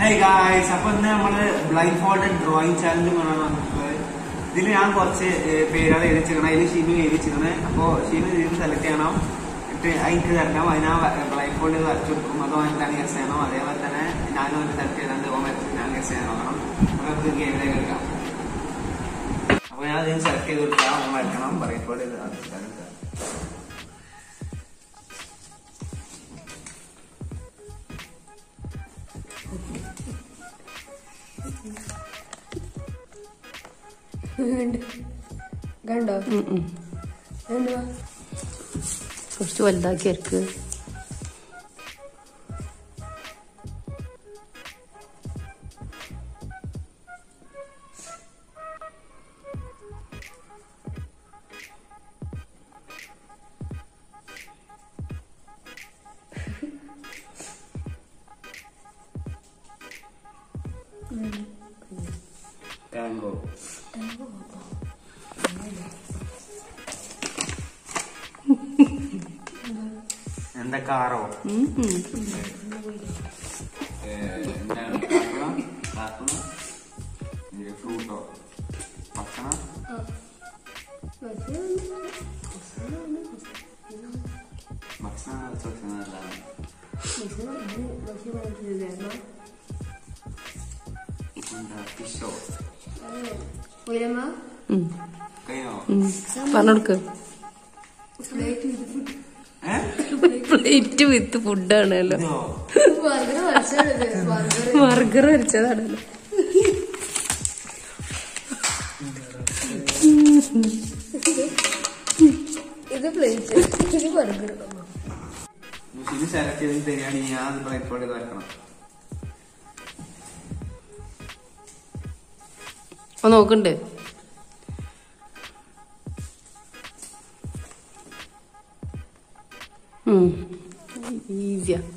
Hi guys അപ്പൊ ഇന്ന് നമ്മള് ബ്ലൈൻഡ് ഫോൾഡഡ് ഡ്രോയിങ് ചാലഞ്ച് കാണാൻ വന്നിട്ടുള്ളത് ഇതിൽ ഞാൻ കുറച്ച് പേരുകൾ എഴുതിച്ചിരിക്കണം അതിൽ ഷീനു എഴുതിച്ചിരുന്നത് അപ്പൊ ഷീനു ഇതിൽ സെലക്ട് ചെയ്യണം എന്നിട്ട് എനിക്ക് തരണം അതിനാ ബ്ലൈൻഡ് ഫോൾഡ് വരച്ചു കൊടുക്കും അതോ എന്താണ് ഗസ് ചെയ്യണം അതേപോലെ തന്നെ ഞാനും ഒന്ന് സെലക്ട് ചെയ്താണ്ട് ഓ വരച്ച് ഞാൻ ഗസ് ചെയ്യാൻ നോക്കണം അപ്പൊ നമുക്ക് ഗെയിമിലേക്ക് എടുക്കാം അപ്പൊ ഞാൻ ഇതിന് സെലക്ട് ചെയ്ത് കൊടുക്കാം ഓൻ വരക്കണം ബ്ലൈൻഡ് ഫോൾഡ് കണ്ടോ എന്തുവാ കുറച്ച് വലുതാക്കി ഇറക്ക് ടാങ്കോ എന്താ കാറോ എന്താണ് കാർട്ടൂണോ ഫ്രൂട്ടോ ഭക്ഷണം ഭക്ഷണം ഭക്ഷണം എന്താണ് എന്താ ഫിഷോ ഉയരമ്മ കയ്യോ പറഞ്ഞെടുക്ക് ഏഹ് പ്ലേറ്റ് വിത്ത് ഫുഡാണല്ലോ ഇതോ ബർഗർ മത്സരം ബർഗർ ബർഗർ വരച്ചതാണല്ലോ ഇത് പ്ലേറ്റ് ഇത് ബർഗർ ഇത് സെലക്ട് ചെയ്ത് തരികയാണെങ്കിൽ ഞാൻ അത് ബ്ലൈൻഡ് ഫോൾഡ് വരക്കണം അപ്പൊ നോക്കണ്ട് ഈസിയാ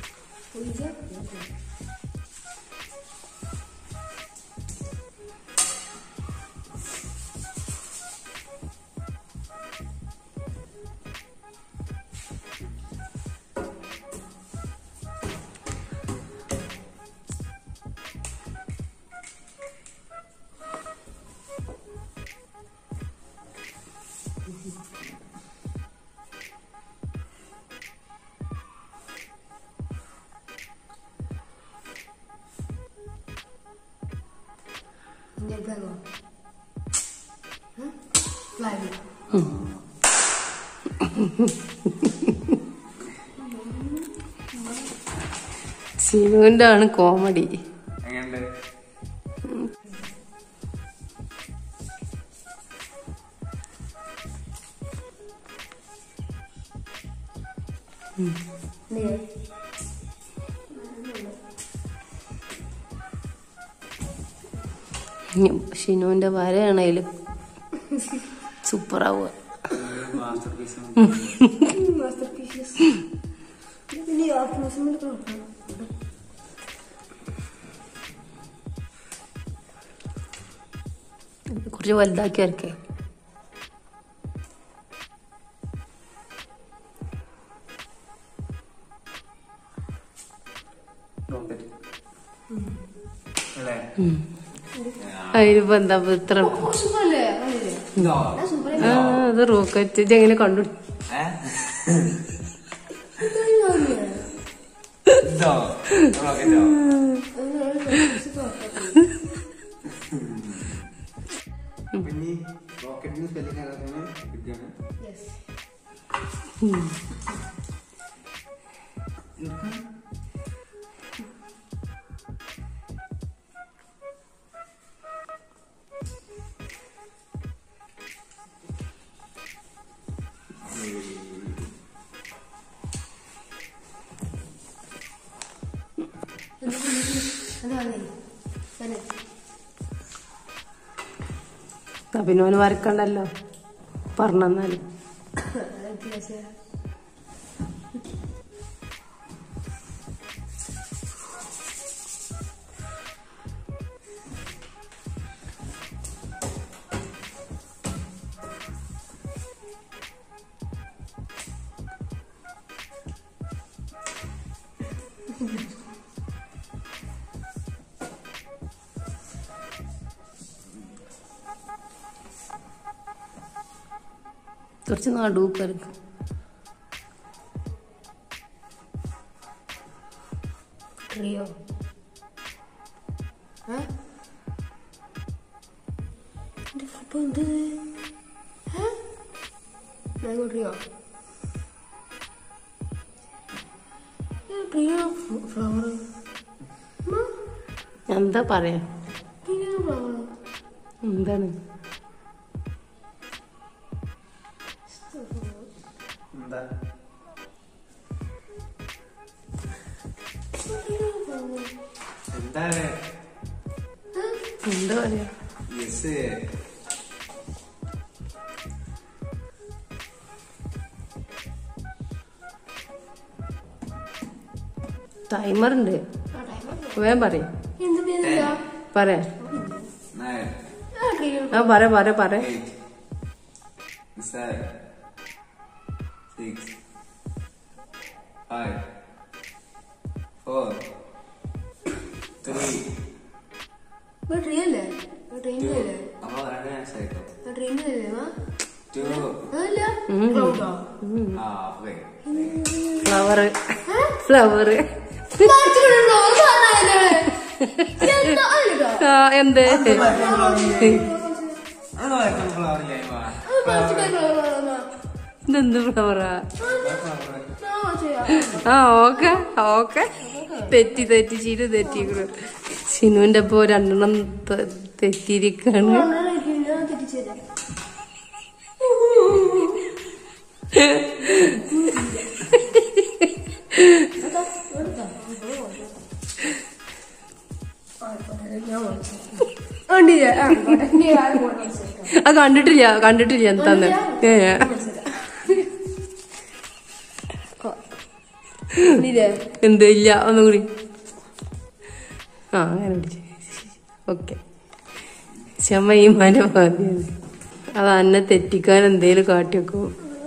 ഇങ്ങനത്തെ ഫ്ലാഗ് സിനുവിന്റെ ആണ് കോമഡി എങ്ങനെയുണ്ട് ഷിനുവിന്റെ വരയാണേലും സൂപ്പർ ആവുക മാസ്റ്റർ പീസ് മാസ്റ്റർ പീസസ് പിന്നെ ആത്മസമ്മതി നോക്കണം കുറച്ച് വലുതാക്കി വരക്കേ റോക്കറ്റ് അല്ലേ അതിനിപ്പോ എന്താ ഇപ്പൊ ഇത്ര സൂപ്പറല്ലേ അതല്ലേ ഇതോ സൂപ്പർ ആ അത് റോക്കറ്റ് ഇതെങ്ങനെ കണ്ടു ഏ ഇതോ റോക്കറ്റോ പിന്നെ റോക്കറ്റിന് സ്പെല്ലിംഗ് അറിയാത്തവന് വിദ്യയാണ് അതാണ് ആ, പിന്നെ ഓന് വരക്കണ്ടല്ലോ പറഞ്ഞെന്നാല് കുറച്ച് നടുക്കർക്ക് ട്രിയോ ഏ എന്റെ ഫ്ലിപ്പ് എന്ത് ഏ ഞാൻ ട്രിയോ ട്രിയോ ഫ്ലവർ എന്താ പറയാ ട്രിയോ ഫ്ലവർ എന്താണ് എന്താ എന്താണ് എന്താ പറയാ യെസ് ടൈമർ ഉണ്ട് വേഗം പറയും എന്ത് പേരില്ല പറയാ നയൻ ആ ട്രിയോ ആ പറ പറ പറ eight, seven, six, five, four, three, trio അല്ലേ ട്രെയിൻ two. അല്ലേ അപ്പൊ രണ്ട് chance ആയിട്ടോ. ട്രെയിൻ അല്ലേ മാ Two. അതല്ല ക്ലൗഡോ ആ, okay. ഫ്ലവർ ഫ്ലവർ ആ എന്ത് അത് വരയ്ക്കുന്ന flower ഇല്ലേ, ഇവ? ഇതെന്ത് ഫ്ലവറാ Flower. ആ ഓക്കെ ഓക്കെ തെറ്റി തെറ്റി ചിരു തെറ്റിക്കണു സിനുവിന്റെ ഇപ്പൊ രണ്ടെണ്ണം ത- തെറ്റിയിരിക്കാണ് അത് കണ്ടിട്ടില്ല കണ്ടിട്ടില്ല എന്താന്ന് ഏ എന്ത് ഇല്ല ഒന്നും കൂടി ആ അങ്ങനെ പിടിച്ചു ഓക്കെ ക്ഷമ ഈ മന മതിയാണ് അത് അന്നെ തെറ്റിക്കാൻ എന്തേലും കാട്ടി വെക്കും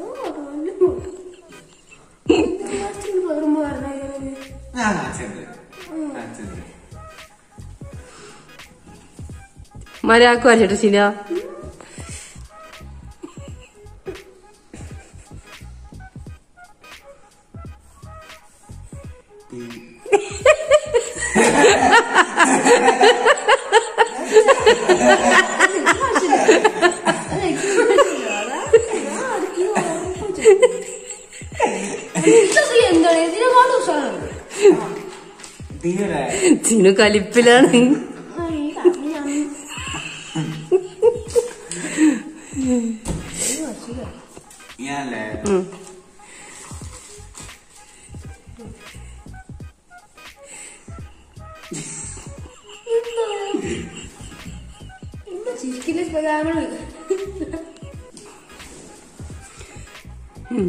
ഞാൻ കാണിച്ചത്. കാണിച്ചത്. മരാക്ക് വരച്ചിട്ട് ശീല എന്താണ് ഇതിനെക്കാളും ഉഷാറാണ് തീരെ. ചിനു കലിപ്പിലാണ് ഞാനല്ലേ ഉം. ചിരിക്കില്ല സ്പെഗാമണ് ഉം.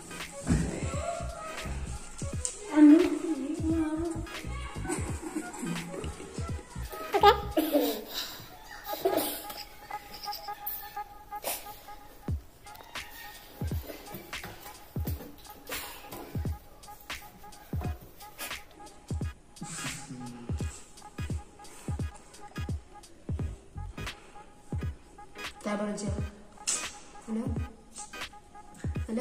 താപണിച്ച ഹലോ ഹലോ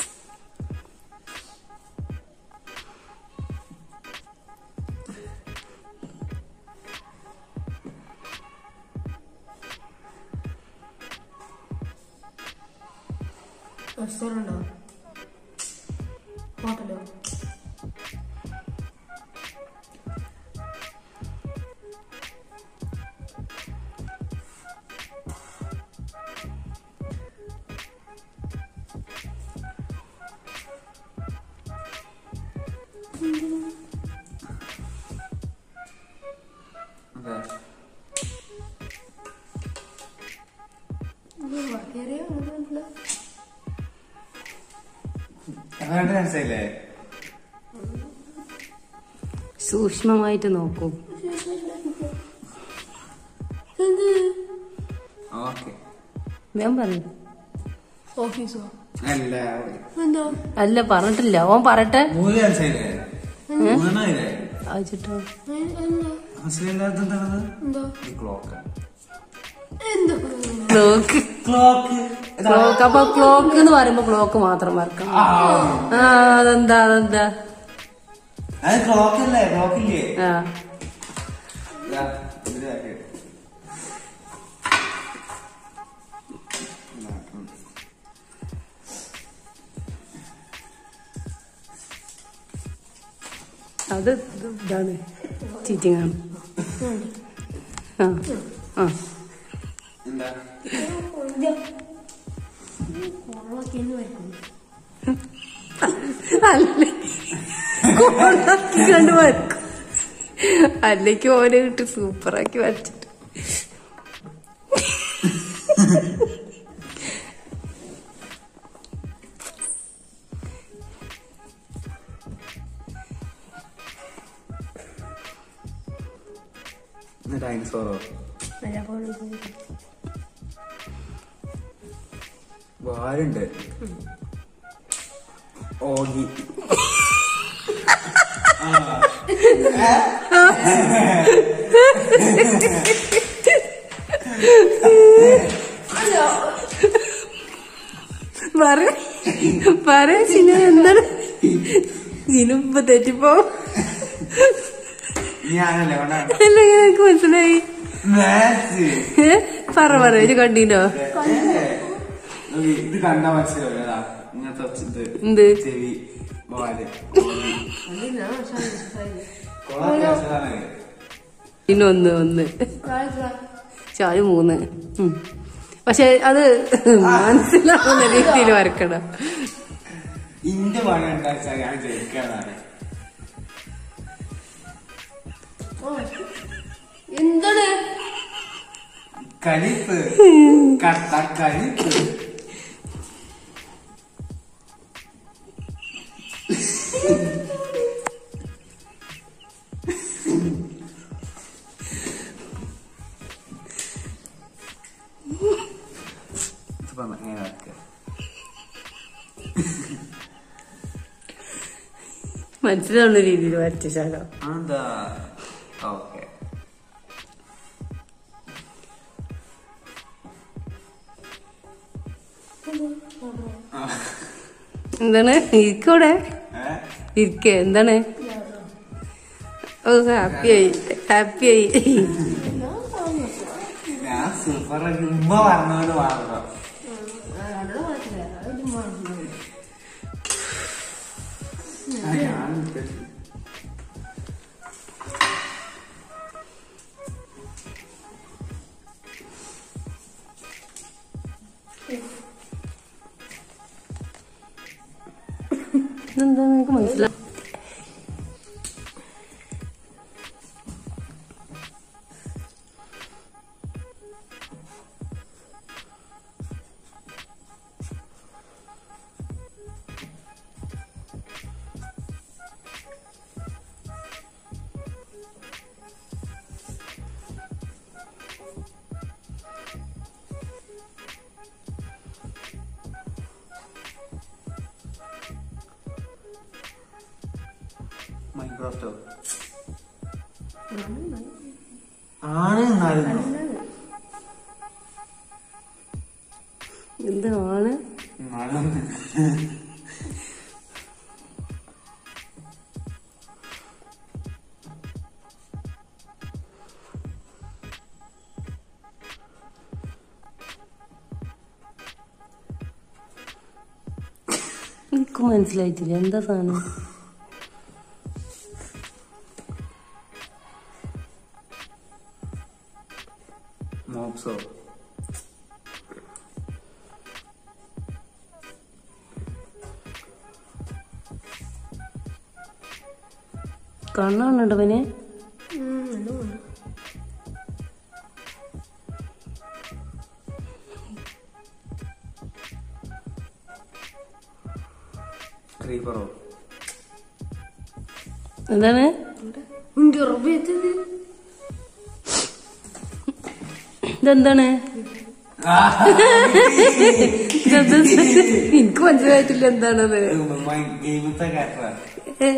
റെസ്റ്റോറൻറ്റോ ഹോട്ടലോ എന്താ? വർക്ക് ഏരിയ അങ്ങനെയല്ല രണ്ട് chance ആയില്ലേ? സൂക്ഷ്മമായിട്ട് നോക്കൂ എന്ത് Okay. ഞാൻ പറഞ്ഞു ഓഫീസോ അല്ല. എന്തോ അല്ല പറഞ്ഞിട്ടില്ല ഓൻ പറട്ടെ മൂന്ന് chance ആയില്ലേ? മൂന്നെണ്ണായില്ലേ? അയച്ചിട്ടോ ഏ, എന്താ മനസ്സിലായില്ലാത്ത എന്താണത്? എന്തോ ഈ clock. എന്തോ ക്ലോക്ക് ക്ലോക്ക് ക്ലോക്ക് അപ്പൊ ക്ലോക്ക് എന്ന് പറയുമ്പോ ക്ലോക്ക് മാത്രം വരക്കണം ആ അതെന്താ അതെന്താ അത് ക്ലോക്ക് അല്ലേ ക്ലോക്ക് ഇല്ലേ ആ ഇതാ, ഇതില് ആക്കി. ഇതാ, ഉം. അത് ഇത് ഇതാണ് ചീറ്റിംഗ് ആണ് ആ ആ എന്താ അല്ലേ കൊളാക്കി കണ്ട് വരക്കും അല്ലെങ്കിൽ ഓനെ കിട്ടി സൂപ്പറാക്കി വരച്ചിട്ട് ഡൈനസോറോ വാലുണ്ട് ഓഗി പറ പറ സിനു എന്താണ് സിനു ഇപ്പൊ തെറ്റിപ്പോ ഞാനല്ലേ കൊണ്ടാണ് അല്ലെങ്കിൽ എനിക്ക് മനസ്സിലായി മാത്സ് ഏ? പറ പറ ഇത് കണ്ടീനോ ഇത് കണ്ടാ മനസ്സിലാവില്ല അതാ ഇങ്ങനത്തെ ഇത് എന്ത് ചെവി വാല് കൊളാണ് പിന്നെ ഒന്ന് ഒന്ന് ചായ മൂന്ന് ഉം. പക്ഷെ അത് മനസ്സിലാവുന്ന രീതിയിൽ വരക്കണം ഇന്റെ പണി ഉണ്ടാച്ചാ ഞാൻ ജയിക്കാനാണ് എന്താണ് കലിപ്പ് കട്ട കലിപ്പ് ഇതിപ്പോ എങ്ങനെ വെക്കുക? മനസ്സിലാവുന്ന രീതിയിൽ വരച്ച ശാലോ അതെന്താ ഓക്കെ എന്താണ് ഇരിക്കൂടെ ഇരിക്ക എന്താണ് ഓ ഹാപ്പിയായി ഹാപ്പിയായി ഞാൻ സൂപ്പർ ഉമ്മ പറഞ്ഞോണ്ട് മാത്രം ആ, ഞാൻ എന്താ നിനക്ക് മനസ്സിലാവും മൈക്രോസോഫ്റ്റോ ആണ് എന്നായിരുന്നു എന്താണ് എന്നാലും എനിക്ക് മനസ്സിലായിട്ടില്ല എന്താ സാധനം മോപ്സോ കണ്ണാണുണ്ടവന് ക്രീപ്പറോ എന്താണ് ഉണ്ട് ഉറപ്പിച്ചത് ഇതെന്താണ് ഇതെന്താ എനിക്ക് മനസ്സിലായിട്ടില്ല എന്താണത് ഗെയിമത്തെ കാറ്ററാ ഏ,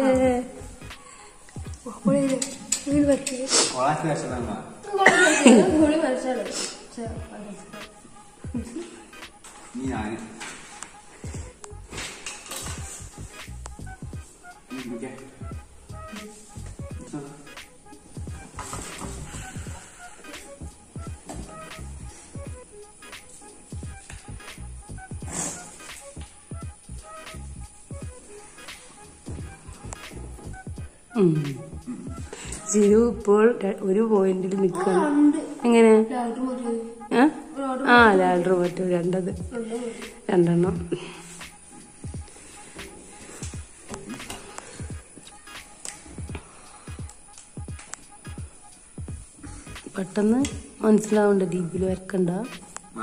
വീട് പറ്റിയത് കൊളാച്ച് വേഷമാണ് ഗോളി വരച്ചാലോ നീ ഞാന് ഉം, ഓക്കേ. ആ. ഉം. ജിനു ഇപ്പോൾ ര- ഒരു പോയിന്റിൽ നിൽക്കണം ഉണ്ട് എങ്ങനെ ലാട്ട് മതി ആ? ആ ലാഡർ പറ്റും രണ്ടത് രണ്ടെണ്ണം പെട്ടെന്ന് മനസ്സിലാവേണ്ട രീതിയിൽ വരക്കണ്ട ആ.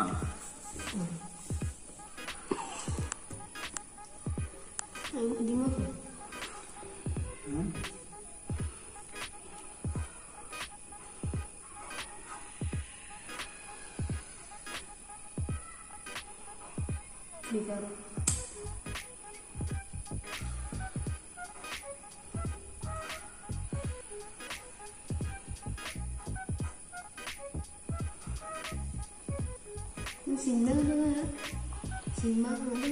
സിനിമ സിനിമ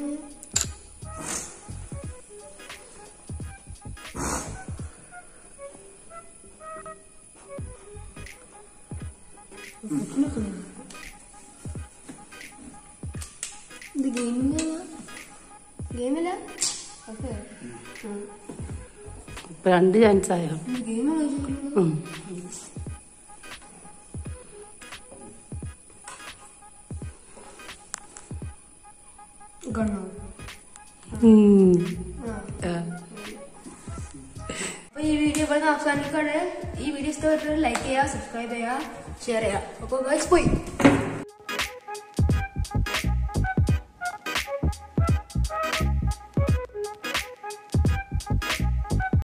ഇത് ഗെയിമിംഗ് ഗെയിമില്ല ഓക്കെ ഇപ്പൊ രണ്ട് ചാൻസ് ആയോ ഗെയിം കളിച്ചിട്ടുണ്ട് ഉം. കണ്ണോ ഉം. ആ ആ. അപ്പൊ ഈ വീഡിയോ ഇവിടെ അവസാനിക്കാണ് ഈ വീഡിയോ ഇഷ്ടപ്പെട്ടാൽ ലൈക്ക് ചെയ്യുക സബ്സ്ക്രൈബ് ചെയ്യുക ഷെയർ ചെയ്യുക അപ്പോൾ ഗൈസ് പോയി